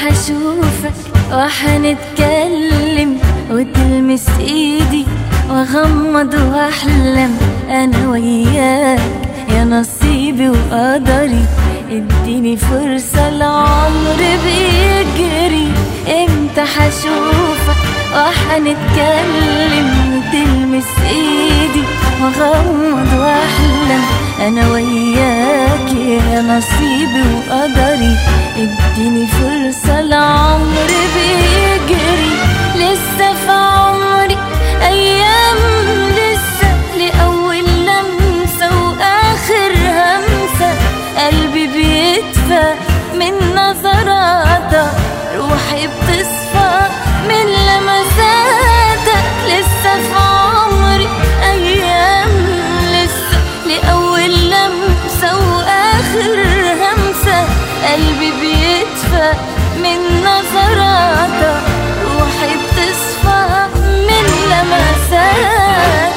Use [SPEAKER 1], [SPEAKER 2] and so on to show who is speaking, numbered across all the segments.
[SPEAKER 1] حشوفك وحنتكلم وتلمس ايدي واغمض واحلم انا وياك يا نصيبي وقدري اديني فرصة العمر بيجري امتى حشوفك وحنتكلم وتلمس ايدي واغمض واحلم انا وياك يا نصيبي وقدري اديني فرصة العمر بيجري لسه في عمري ايام لسه لاول لمسة واخر همسة قلبي بيدفى من نظراتك روحي بتصفى من لمساتك لسه في عمري ايام لسه لاول لمسة واخر همسة قلبي بيدفى من نظراتك روحي بتصفى من لمساتك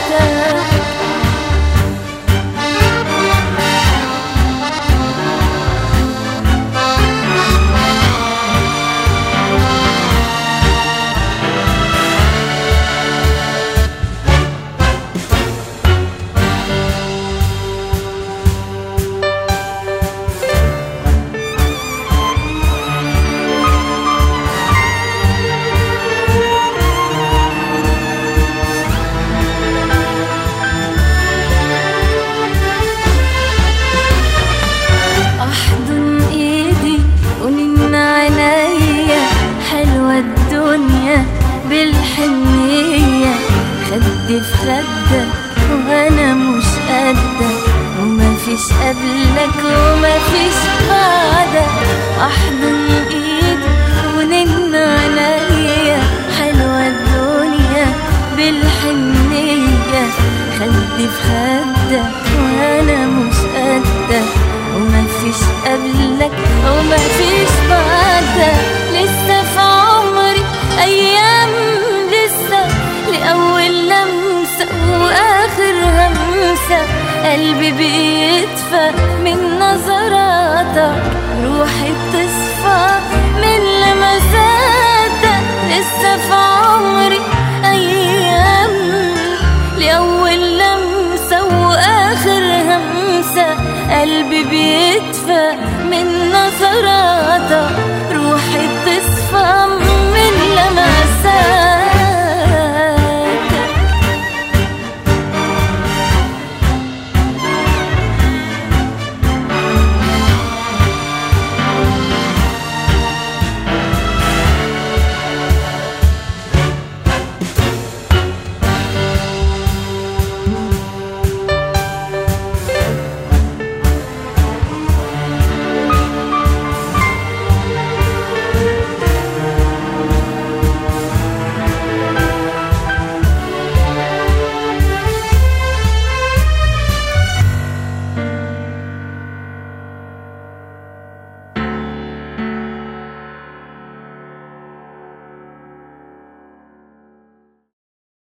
[SPEAKER 1] احضن ايدي ونن عينيا حلوة الدنيا بالحنية خد في خدك وانا مش قدك وما فيش قبلك وما فيش بعدك احضن ايدي ونن عينيا حلوة الدنيا بالحنية خد في خدك وانا مش قدك وما فيش قبلك وما فيش بعدك لسه في عمري ايام لسه لاول لمسه واخر همسه قلبي بيدفى من نظراتك روحي بتصفى من لمساتك لسه في عمري ايام لاول لمسه واخر همسه قلبي بيدفى من نظراتك